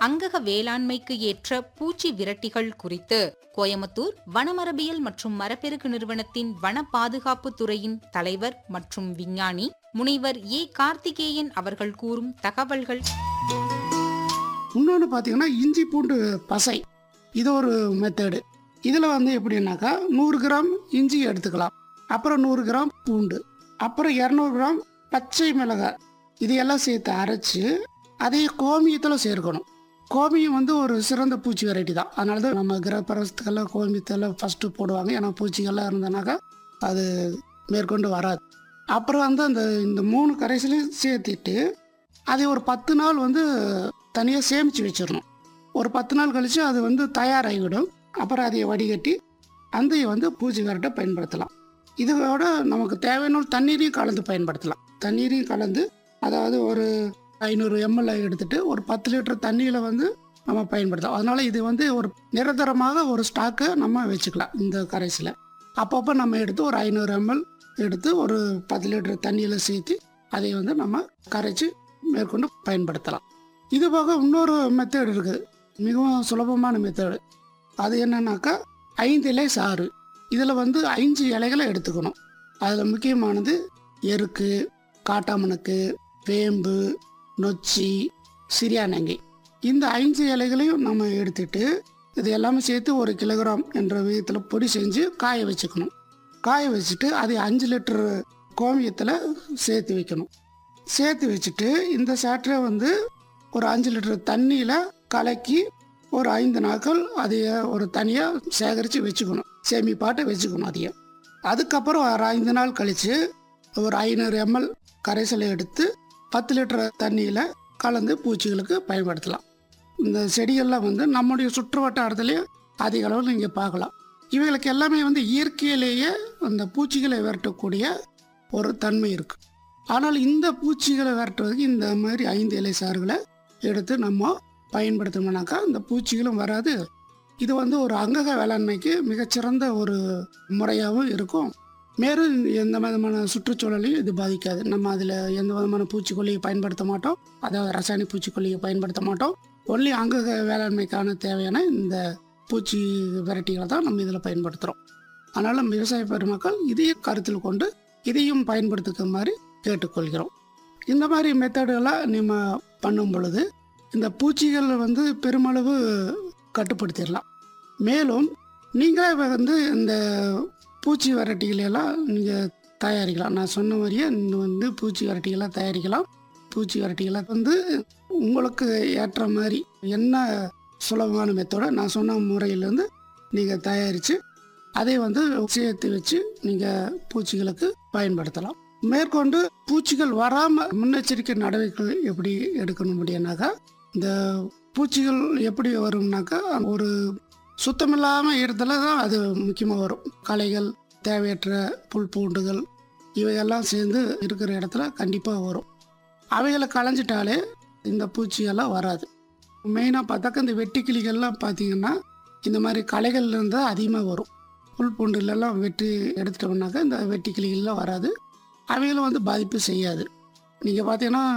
அங்கக வேளாண்மைக்கு ஏற்ற பூச்சி விரட்டிகள் குறித்து கோயமுத்தூர் வனமரபியல் மற்றும் மரப்பெருகு நிறுவனத்தின் வன பாதுகாப்பு துறையின் தலைவர் மற்றும் விஞ்ஞானி முனைவர் ஏ கார்த்திகேயன் அவர்கள் கூறும் தகவல்கள் இன்னொன்று பார்த்தீங்கன்னா இஞ்சி பூண்டு பசை இது ஒரு மெத்தடு இதில் வந்து எப்படின்னாக்கா நூறு கிராம் இஞ்சி எடுத்துக்கலாம் அப்புறம் நூறு கிராம் பூண்டு அப்புறம் இரநூறு கிராம் பச்சை மிளகாய் இதையெல்லாம் சேர்த்து அரைச்சி அதை கோமியத்தில் சேர்க்கணும் கோமியம் வந்து ஒரு சிறந்த பூச்சி வெரைட்டி தான் அதனால தான் நம்ம கிரகப்பிரவசத்துக்கெல்லாம் கோமியத்தில் ஃபஸ்ட்டு போடுவாங்க ஏன்னா பூச்சிகள்லாம் இருந்தனாக்கா அது மேற்கொண்டு வராது அப்புறம் வந்து அந்த இந்த மூணு கரைசலையும் சேர்த்துட்டு அதை ஒரு பத்து நாள் வந்து தனியாக சேமித்து வச்சிடணும் ஒரு பத்து நாள் கழித்து அது வந்து தயாராகிவிடும் அப்புறம் அதை வடிகட்டி அந்த வந்து பூச்சி விரட்ட பயன்படுத்தலாம் இதோட நமக்கு தேவையான தண்ணீரையும் கலந்து பயன்படுத்தலாம் தண்ணீரையும் கலந்து அதாவது ஒரு ஐநூறு எம்எல் எடுத்துட்டு ஒரு பத்து லிட்டர் தண்ணியில் வந்து நம்ம பயன்படுத்தலாம் அதனால் இது வந்து ஒரு நிரந்தரமாக ஒரு ஸ்டாக்கை நம்ம வச்சுக்கலாம் இந்த கரைசில் அப்பப்போ நம்ம எடுத்து ஒரு ஐநூறு எம்எல் எடுத்து ஒரு பத்து லிட்டர் தண்ணியில் சேர்த்து அதை வந்து நம்ம கரைச்சி மேற்கொண்டு பயன்படுத்தலாம் இது போக இன்னொரு மெத்தட் இருக்குது மிகவும் சுலபமான மெத்தடு அது என்னன்னாக்கா ஐந்து இலை சாறு இதில் வந்து ஐந்து இலைகளை எடுத்துக்கணும் அதில் முக்கியமானது எருக்கு காட்டாமணக்கு வேம்பு நொச்சி சிரியானங்கை இந்த ஐந்து இலைகளையும் நம்ம எடுத்துட்டு இது எல்லாமே சேர்த்து ஒரு கிலோகிராம் என்ற விதத்தில் பொடி செஞ்சு காய வச்சுக்கணும் காய வச்சுட்டு அதை அஞ்சு லிட்டர் கோமியத்தில் சேர்த்து வைக்கணும் சேர்த்து வச்சுட்டு இந்த சாற்றை வந்து ஒரு அஞ்சு லிட்டர் தண்ணியில் கலக்கி ஒரு ஐந்து நாட்கள் அதைய ஒரு தனியாக சேகரித்து வச்சுக்கணும் சேமிப்பாட்டை வச்சுக்கணும் அதையும் அதுக்கப்புறம் ஒரு ஐந்து நாள் கழித்து ஒரு ஐநூறு எம்எல் கரைசலை எடுத்து பத்து லிட்டர் தண்ணியில் கலந்து பூச்சிகளுக்கு பயன்படுத்தலாம் இந்த செடிகள்லாம் வந்து நம்முடைய சுற்று வட்டாரத்திலேயே அதிக அளவில் நீங்கள் பார்க்கலாம் இவைகளுக்கு எல்லாமே வந்து இயற்கையிலேயே அந்த பூச்சிகளை விரட்டக்கூடிய ஒரு தன்மை இருக்குது ஆனால் இந்த பூச்சிகளை விரட்டுறதுக்கு இந்த மாதிரி ஐந்து இலை சாறுகளை எடுத்து நம்ம பயன்படுத்தணும்னாக்கா இந்த பூச்சிகளும் வராது இது வந்து ஒரு அங்கக வேளாண்மைக்கு மிகச்சிறந்த ஒரு முறையாகவும் இருக்கும் மேலும் எந்த விதமான சுற்றுச்சூழலையும் இது பாதிக்காது நம்ம அதில் எந்த விதமான பூச்சிக்கொல்லியை பயன்படுத்த மாட்டோம் அதாவது ரசாயன பூச்சிக்கொல்லியை பயன்படுத்த மாட்டோம் ஒன்லி அங்கக வேளாண்மைக்கான தேவையான இந்த பூச்சி வெரைட்டிகளை தான் நம்ம இதில் பயன்படுத்துகிறோம் அதனால் விவசாய பெருமக்கள் இதையும் கருத்தில் கொண்டு இதையும் பயன்படுத்திக்க மாதிரி கேட்டுக்கொள்கிறோம் இந்த மாதிரி மெத்தடுகளை நம்ம பண்ணும் பொழுது இந்த பூச்சிகள் வந்து பெருமளவு கட்டுப்படுத்திடலாம் மேலும் நீங்களே வந்து இந்த பூச்சி வெரைட்டிகளை எல்லாம் நீங்கள் தயாரிக்கலாம் நான் சொன்ன மாதிரியே இந்த வந்து பூச்சி வெரைட்டிகளை தயாரிக்கலாம் பூச்சி வெரைட்டிகளை வந்து உங்களுக்கு ஏற்ற மாதிரி என்ன சுலபமான மெத்தோட நான் சொன்ன முறையிலேருந்து நீங்கள் தயாரித்து அதை வந்து சேர்த்து வச்சு நீங்கள் பூச்சிகளுக்கு பயன்படுத்தலாம் மேற்கொண்டு பூச்சிகள் வராமல் முன்னெச்சரிக்கை நடவடிக்கைகள் எப்படி எடுக்கணும் அப்படின்னாக்கா இந்த பூச்சிகள் எப்படி வரும்னாக்கா ஒரு சுத்தமில்லாமல் இடத்துல தான் அது முக்கியமாக வரும் களைகள் தேவையற்ற புல் பூண்டுகள் இவையெல்லாம் சேர்ந்து இருக்கிற இடத்துல கண்டிப்பாக வரும் அவைகளை களைஞ்சிட்டாலே இந்த பூச்சியெல்லாம் வராது மெயினாக பார்த்தாக்கா இந்த வெட்டுக்கிளிகள்லாம் பார்த்தீங்கன்னா இந்த மாதிரி களைகள்லேருந்து அதிகமாக வரும் புல் பூண்டுலெல்லாம் வெட்டி எடுத்துட்டோம்னாக்கா இந்த வெட்டுக்கிளிகள்லாம் வராது அவைகளும் வந்து பாதிப்பு செய்யாது நீங்கள் பார்த்தீங்கன்னா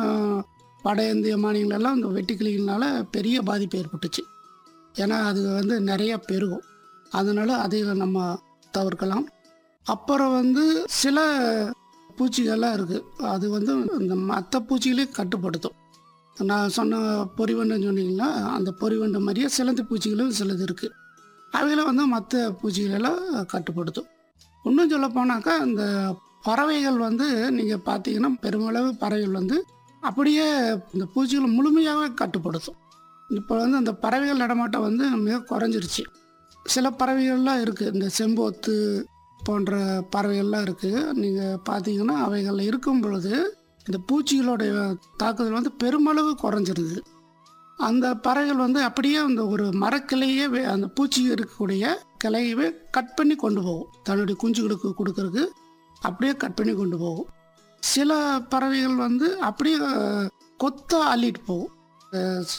வட இந்திய மாநிலங்களெல்லாம் இந்த வெட்டுக்கிளிகள்னால பெரிய பாதிப்பு ஏற்பட்டுச்சு ஏன்னா அது வந்து நிறைய பெருகும் அதனால் அதை நம்ம தவிர்க்கலாம் அப்புறம் வந்து சில பூச்சிகள்லாம் இருக்குது அது வந்து இந்த மற்ற பூச்சிகளையும் கட்டுப்படுத்தும் நான் சொன்ன பொறிவண்டுன்னு சொன்னீங்கன்னா அந்த பொறிவண்டு மாதிரியே சிலந்தி பூச்சிகளும் சிலது இருக்குது அவைகளை வந்து மற்ற பூச்சிகளெல்லாம் கட்டுப்படுத்தும் இன்னும் சொல்ல போனாக்கா இந்த பறவைகள் வந்து நீங்கள் பார்த்தீங்கன்னா பெருமளவு பறவைகள் வந்து அப்படியே இந்த பூச்சிகளை முழுமையாகவே கட்டுப்படுத்தும் இப்போ வந்து அந்த பறவைகள் நடமாட்டம் வந்து மிக குறைஞ்சிருச்சு சில பறவைகள்லாம் இருக்குது இந்த செம்போத்து போன்ற பறவைகள்லாம் இருக்குது நீங்கள் பார்த்தீங்கன்னா அவைகள் இருக்கும் பொழுது இந்த பூச்சிகளுடைய தாக்குதல் வந்து பெருமளவு குறைஞ்சிருது அந்த பறவைகள் வந்து அப்படியே அந்த ஒரு மரக்கிளையே வே- அந்த பூச்சி இருக்கக்கூடிய கிளையவே கட் பண்ணி கொண்டு போகும் தன்னுடைய குஞ்சுகளுக்கு கொடுக்கறதுக்கு அப்படியே கட் பண்ணி கொண்டு போகும் சில பறவைகள் வந்து அப்படியே கொத்த அள்ளிட்டு போகும்